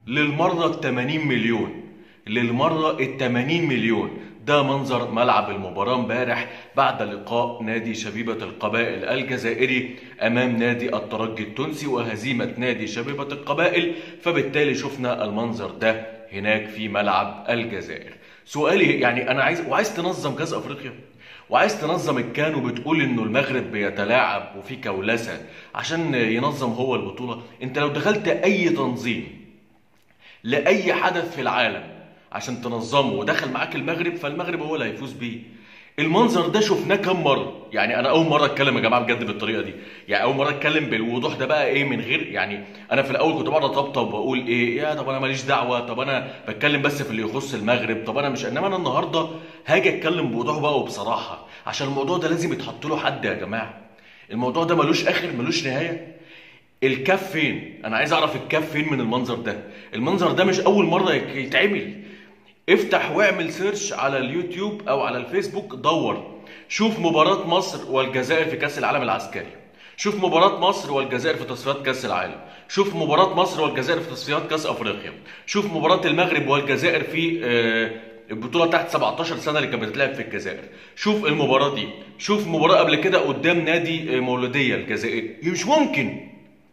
للمرة ال 80 مليون للمرة ال 80 مليون ده منظر ملعب المباراة امبارح بعد لقاء نادي شبيبة القبائل الجزائري أمام نادي الترجي التونسي وهزيمة نادي شبيبة القبائل فبالتالي شفنا المنظر ده هناك في ملعب الجزائر سؤالي يعني أنا عايز وعايز تنظم كأس أفريقيا وعايز تنظم الكان وبتقول انه المغرب بيتلاعب وفي كولسه عشان ينظم هو البطوله انت لو دخلت اي تنظيم لاي حدث في العالم عشان تنظمه ودخل معاك المغرب فالمغرب هو اللي هيفوز بيه المنظر ده شفناه كام مره يعني انا اول مره اتكلم يا جماعه بجد بالطريقه دي يعني اول مره اتكلم بالوضوح ده بقى ايه من غير يعني انا في الاول كنت بقعد اطبطب واقول ايه يا طب انا ماليش دعوه طب انا بتكلم بس في اللي يخص المغرب طب انا مش انما انا النهارده هاجي اتكلم بوضوح بقى وبصراحه عشان الموضوع ده لازم يتحط له حد يا جماعه الموضوع ده ملوش اخر ملوش نهايه الكاف فين انا عايز اعرف الكاف فين من المنظر ده المنظر ده مش اول مره يك- يتعمل افتح واعمل سيرش على اليوتيوب او على الفيسبوك دور شوف مباراة مصر والجزائر في كأس العالم العسكري شوف مباراة مصر والجزائر في تصفيات كأس العالم شوف مباراة مصر والجزائر في تصفيات كأس أفريقيا شوف مباراة المغرب والجزائر في آه، البطولة تحت 17 سنة اللي كانت بتتلعب في الجزائر شوف المباراة دي شوف مباراة قبل كده قدام نادي آه، مولودية الجزائري مش ممكن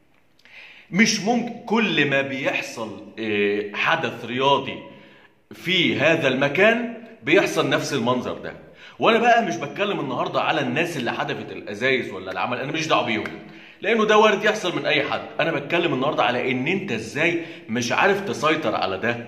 مش ممكن كل ما بيحصل آه، حدث رياضي في هذا المكان بيحصل نفس المنظر ده وانا بقى مش بتكلم النهارده على الناس اللي حدفت الازايز ولا العمل انا مش دعوه بيهم لانه ده وارد يحصل من اي حد انا بتكلم النهارده على ان انت ازاي مش عارف تسيطر على ده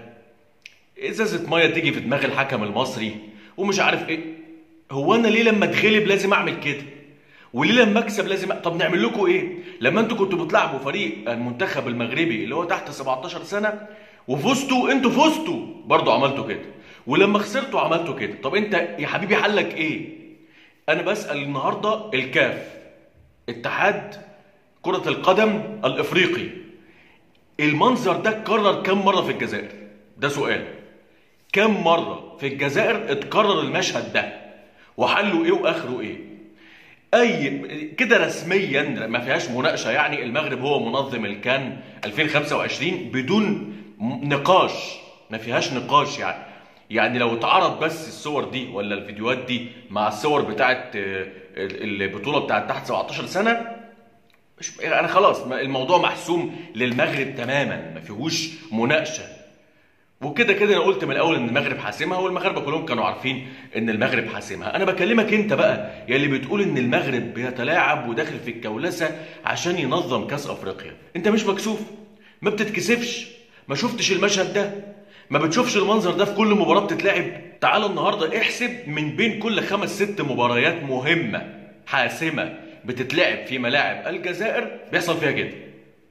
ازازه ميه تيجي في دماغ الحكم المصري ومش عارف ايه هو انا ليه لما اتغلب لازم اعمل كده وليه لما اكسب لازم طب نعمل لكم ايه لما انتوا كنتوا بتلعبوا فريق المنتخب المغربي اللي هو تحت 17 سنه وفزتوا انتوا فزتوا برضه عملتوا كده ولما خسرتوا عملتوا كده طب انت يا حبيبي حلك ايه انا بسال النهارده الكاف اتحاد كره القدم الافريقي المنظر ده اتكرر كم مره في الجزائر ده سؤال كم مره في الجزائر اتكرر المشهد ده وحله ايه واخره ايه اي كده رسميا ما فيهاش مناقشه يعني المغرب هو منظم الكان 2025 بدون م- نقاش ما فيهاش نقاش يعني يعني لو اتعرض بس الصور دي ولا الفيديوهات دي مع الصور بتاعت آه، البطوله بتاعت تحت 17 سنه مش انا خلاص ما- الموضوع محسوم للمغرب تماما ما فيهوش مناقشه وكده كده انا قلت من الاول ان المغرب حاسمها والمغاربه كلهم كانوا عارفين ان المغرب حاسمها انا بكلمك انت بقى يا اللي بتقول ان المغرب بيتلاعب وداخل في الكولسه عشان ينظم كاس افريقيا انت مش مكسوف ما بتتكسفش ما شفتش المشهد ده ما بتشوفش المنظر ده في كل مباراه بتتلعب تعال النهارده احسب من بين كل خمس ست مباريات مهمه حاسمه بتتلعب في ملاعب الجزائر بيحصل فيها كده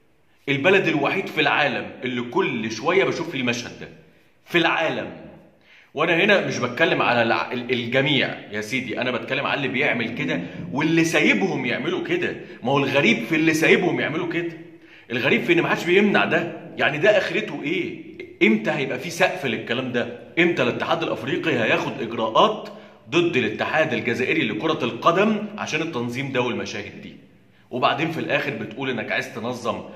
البلد الوحيد في العالم اللي كل شويه بشوف فيه المشهد ده في العالم وانا هنا مش بتكلم على الع- ال- الجميع يا سيدي انا بتكلم على اللي بيعمل كده واللي سايبهم يعملوا كده ما هو الغريب في اللي سايبهم يعملوا كده الغريب في ان ما حدش بيمنع ده يعني ده اخرته ايه امتى هيبقى في سقف للكلام ده امتى الاتحاد الافريقي هياخد اجراءات ضد الاتحاد الجزائري لكرة القدم عشان التنظيم ده والمشاهد دي وبعدين في الاخر بتقول انك عايز تنظم آه،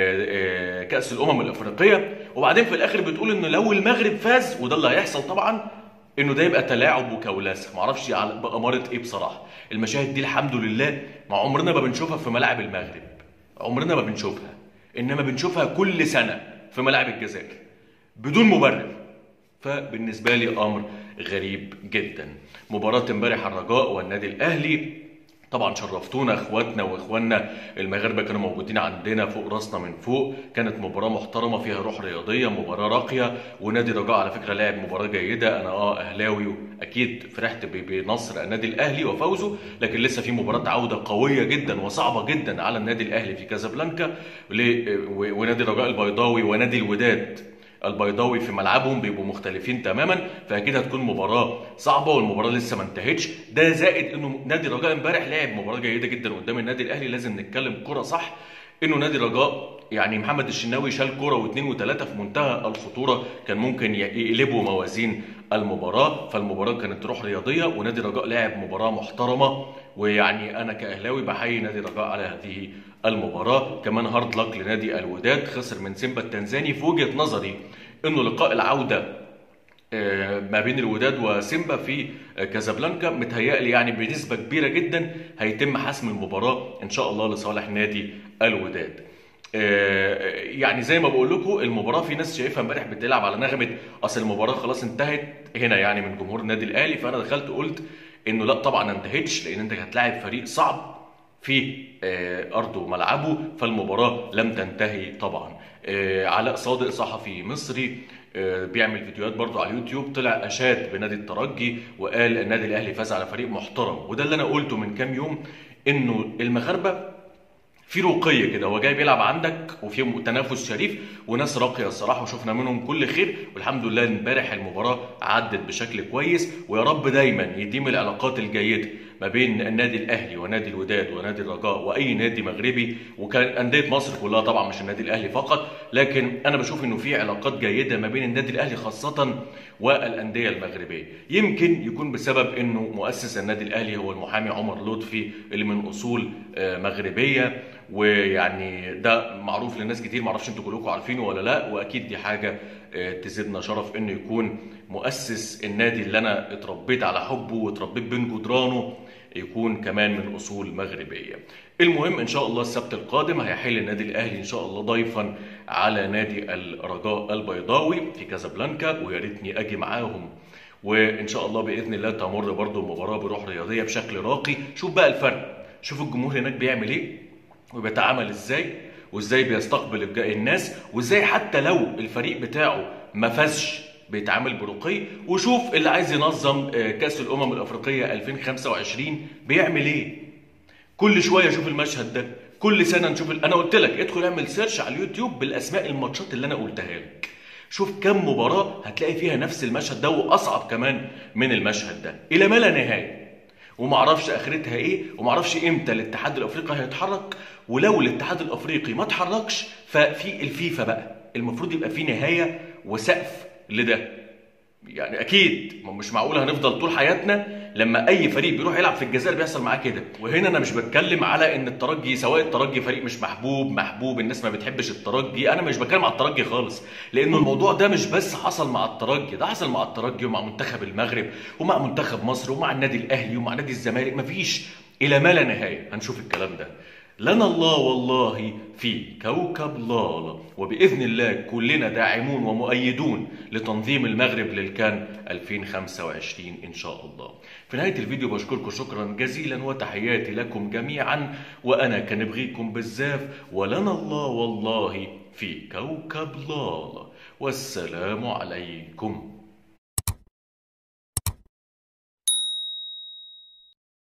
آه، كأس الامم الافريقيه وبعدين في الاخر بتقول انه لو المغرب فاز وده اللي هيحصل طبعا انه ده يبقى تلاعب وكولاسه معرفش على بأمارة ايه بصراحه المشاهد دي الحمد لله ما عمرنا ما بنشوفها في ملاعب المغرب عمرنا ما بنشوفها انما بنشوفها كل سنه في ملاعب الجزائر بدون مبرر فبالنسبه لي امر غريب جدا مباراه امبارح الرجاء والنادي الاهلي طبعا شرفتونا اخواتنا واخواننا المغاربه كانوا موجودين عندنا فوق راسنا من فوق كانت مباراه محترمه فيها روح رياضيه مباراه راقيه ونادي الرجاء على فكره لعب مباراه جيده انا اه اهلاوي اكيد فرحت ب- بنصر النادي الاهلي وفوزه لكن لسه في مباراه عوده قويه جدا وصعبه جدا على النادي الاهلي في كازابلانكا ل- و- ونادي الرجاء البيضاوي ونادي الوداد البيضاوي في ملعبهم بيبقوا مختلفين تماما فاكيد هتكون مباراه صعبه والمباراه لسه ما انتهتش ده زائد انه نادي الرجاء امبارح لعب مباراه جيده جدا قدام النادي الاهلي لازم نتكلم كره صح انه نادي الرجاء يعني محمد الشناوي شال كوره واثنين وثلاثه في منتهى الخطوره كان ممكن ي- يقلبوا موازين المباراه فالمباراه كانت روح رياضيه ونادي الرجاء لعب مباراه محترمه ويعني انا كاهلاوي بحيي نادي الرجاء على هذه المباراه كمان هارد لك لنادي الوداد خسر من سيمبا التنزاني في وجهه نظري انه لقاء العوده آه، ما بين الوداد وسيمبا في آه، كازابلانكا متهيألي يعني بنسبة كبيرة جدا هيتم حسم المباراة إن شاء الله لصالح نادي الوداد. آه، يعني زي ما بقول لكم المباراة في ناس شايفها امبارح بتلعب على نغمة أصل المباراة خلاص انتهت هنا يعني من جمهور النادي الأهلي فأنا دخلت قلت إنه لا طبعا ما انتهتش لأن أنت هتلاعب فريق صعب في آه، ارضه وملعبه فالمباراه لم تنتهي طبعا آه، علاء صادق صحفي مصري آه، بيعمل فيديوهات برضه على اليوتيوب طلع اشاد بنادي الترجي وقال النادي الاهلي فاز على فريق محترم وده اللي انا قلته من كام يوم انه المغاربه في رقي كده هو جاي بيلعب عندك وفي تنافس شريف وناس راقيه الصراحه وشفنا منهم كل خير والحمد لله امبارح المباراه عدت بشكل كويس ويا رب دايما يديم العلاقات الجيده ما بين النادي الاهلي ونادي الوداد ونادي الرجاء واي نادي مغربي وكان انديه مصر كلها طبعا مش النادي الاهلي فقط لكن انا بشوف انه في علاقات جيده ما بين النادي الاهلي خاصه والانديه المغربيه يمكن يكون بسبب انه مؤسس النادي الاهلي هو المحامي عمر لطفي اللي من اصول آه، مغربيه ويعني ده معروف لناس كتير معرفش انتوا كلكم عارفينه ولا لا واكيد دي حاجه آه، تزيدنا شرف انه يكون مؤسس النادي اللي انا اتربيت على حبه واتربيت بين جدرانه يكون كمان من اصول مغربيه. المهم ان شاء الله السبت القادم هيحل النادي الاهلي ان شاء الله ضيفا على نادي الرجاء البيضاوي في كازابلانكا ويا ريتني اجي معاهم وان شاء الله باذن الله تمر برضو المباراه بروح رياضيه بشكل راقي شوف بقى الفرق شوف الجمهور هناك بيعمل ايه وبيتعامل ازاي وازاي بيستقبل الج- الناس وازاي حتى لو الفريق بتاعه ما فازش بيتعامل برقي وشوف اللي عايز ينظم آه، كاس الامم الافريقيه 2025 بيعمل ايه كل شويه اشوف المشهد ده كل سنه نشوف ال- انا قلت لك ادخل اعمل سيرش على اليوتيوب بالاسماء الماتشات اللي انا قلتها لك شوف كم مباراه هتلاقي فيها نفس المشهد ده واصعب كمان من المشهد ده الى ما لا نهايه ومعرفش اخرتها ايه ومعرفش امتى الاتحاد الافريقي هيتحرك ولو الاتحاد الافريقي ما اتحركش ففي الفيفا بقى المفروض يبقى في نهايه وسقف لده يعني اكيد ما مش معقول هنفضل طول حياتنا لما اي فريق بيروح يلعب في الجزائر بيحصل معاه كده وهنا انا مش بتكلم على ان الترجي سواء الترجي فريق مش محبوب محبوب الناس ما بتحبش الترجي انا مش بتكلم على الترجي خالص لانه الموضوع ده مش بس حصل مع الترجي ده حصل مع الترجي ومع منتخب المغرب ومع منتخب مصر ومع النادي الاهلي ومع نادي الزمالك مفيش الى ما لا نهايه هنشوف الكلام ده لنا الله والله في كوكب لالا وبإذن الله كلنا داعمون ومؤيدون لتنظيم المغرب للكان 2025 إن شاء الله في نهاية الفيديو بشكركم شكرا جزيلا وتحياتي لكم جميعا وأنا كنبغيكم بزاف ولنا الله والله في كوكب لالا والسلام عليكم